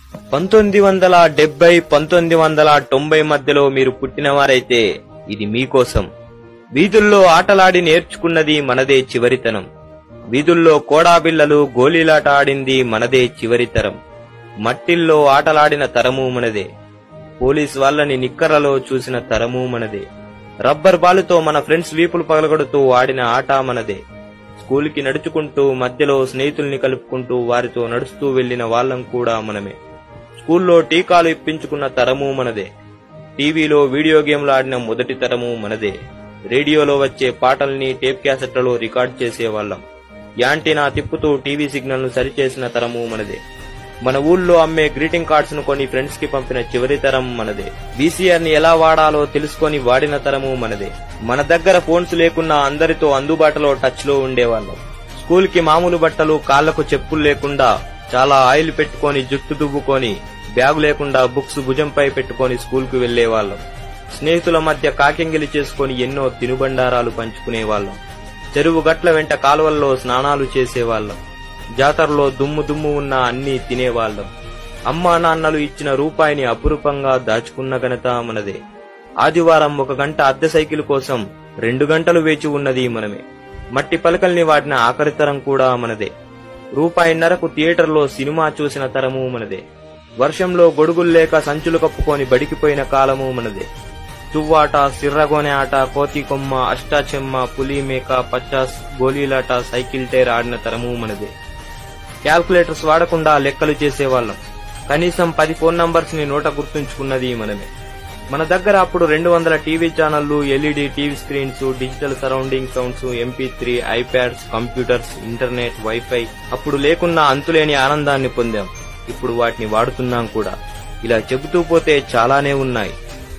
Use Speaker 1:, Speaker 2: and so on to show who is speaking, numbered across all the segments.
Speaker 1: పంతొమ్మిది వందల డెబ్బై పంతొమ్మిది వందల తొంభై మధ్యలో మీరు పుట్టినవారైతే ఇది మీకోసం వీధుల్లో ఆటలాడి నేర్చుకున్నది మనదే చివరితనం వీధుల్లో కోడాబిళ్ళలు గోళీలాట ఆడింది మనదే చివరితరం మట్టిల్లో ఆటలాడిన తరము మనదే పోలీస్ వాళ్ళని నిక్కరలో చూసిన తరము మనదే రబ్బర్ బాలుతో మన ఫ్రెండ్స్ వీపులు పగలగొడుతూ ఆడిన ఆట మనదే స్కూల్కి నడుచుకుంటూ మధ్యలో స్నేహితుల్ని కలుపుకుంటూ వారితో నడుస్తూ వెళ్లిన వాళ్ళం కూడా మనమే స్కూల్లో టీకాలు ఇప్పించుకున్న తరము మనదే టీవీలో వీడియో గేమ్లు ఆడిన మొదటి తరము మనదే రేడియోలో వచ్చే పాటల్ని టేప్ క్యాసెట్లలో రికార్డ్ చేసేవాళ్ళం యాంటీనా తిప్పుతూ టీవీ సిగ్నల్ ను సరిచేసిన తరము మనదే మన ఊళ్ళో అమ్మే గ్రీటింగ్ కార్డ్స్ ను కొని ఫ్రెండ్స్ కి పంపిన చివరి తరం మనదే వీసీఆర్ ని ఎలా వాడాలో తెలుసుకొని వాడిన తరము మనదే మన దగ్గర ఫోన్స్ లేకున్నా అందరితో అందుబాటులో టచ్ లో ఉండేవాళ్ళం స్కూల్ కి మామూలు బట్టలు కాళ్లకు చెప్పులు లేకుండా చాలా ఆయిల్ పెట్టుకొని జుట్టు దువ్వుకొని బ్యాగు లేకుండా బుక్స్ భుజంపై పెట్టుకొని స్కూల్ కు వెళ్లేవాళ్ళం స్నేహితుల మధ్య కాకింగిలి చేసుకొని ఎన్నో తినుబండారాలు పంచుకునేవాళ్ళం చెరువు గట్ల వెంట కాలువల్లో స్నానాలు చేసేవాళ్ళం జాతరలో దుమ్ము దుమ్ము ఉన్న అన్నీ తినేవాళ్ళం అమ్మా నాన్నలు ఇచ్చిన రూపాయిని అపురూపంగా దాచుకున్న ఘనత మనదే ఆదివారం ఒక గంట అద్దె సైకిల్ కోసం రెండు గంటలు వేచి ఉన్నది మనమే మట్టి పలకల్ని వాడిన ఆఖరి తరం కూడా మనదే రూపాయిన్నరకు థియేటర్లో సినిమా చూసిన తరము మనదే వర్షంలో గొడుగులు లేక సంచులు కప్పుకొని బడికిపోయిన కాలము మనదే తువ్వాట సిర్రగోనె ఆట కోతి కొమ్మ అష్టాచెమ్మ పులి మేక పచ్చాస్ గోలీలాట సైకిల్ టైర్ ఆడిన తరము మనదే క్యాల్కులేటర్స్ వాడకుండా లెక్కలు చేసేవాళ్ళం కనీసం పది ఫోన్ నంబర్స్ ని నోట గుర్తుంచుకున్నది మనమే మన దగ్గర అప్పుడు రెండు వందల టీవీ ఛానళ్లు LED TV screens digital surrounding sounds MP three iPads computers internet WiFi అప్పుడు లేకున్నా అంతులేని ఆనందాన్ని పొందాం ఇప్పుడు వాటిని వాడుతున్నాం కూడా ఇలా చెబుతూ పోతే చాలానే ఉన్నాయి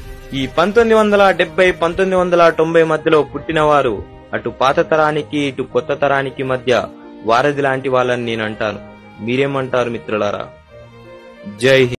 Speaker 1: ఈ పంతొమ్మిది వందల డెబ్బై పంతొమ్మిది వందల తొంభై మధ్యలో పుట్టినవారు అటు పాత తరానికి ఇటు కొత్త తరానికి మధ్య వారధి లాంటి వాళ్ళని నేను అంటాను మీరేమంటారు మిత్రులారా జై హింద్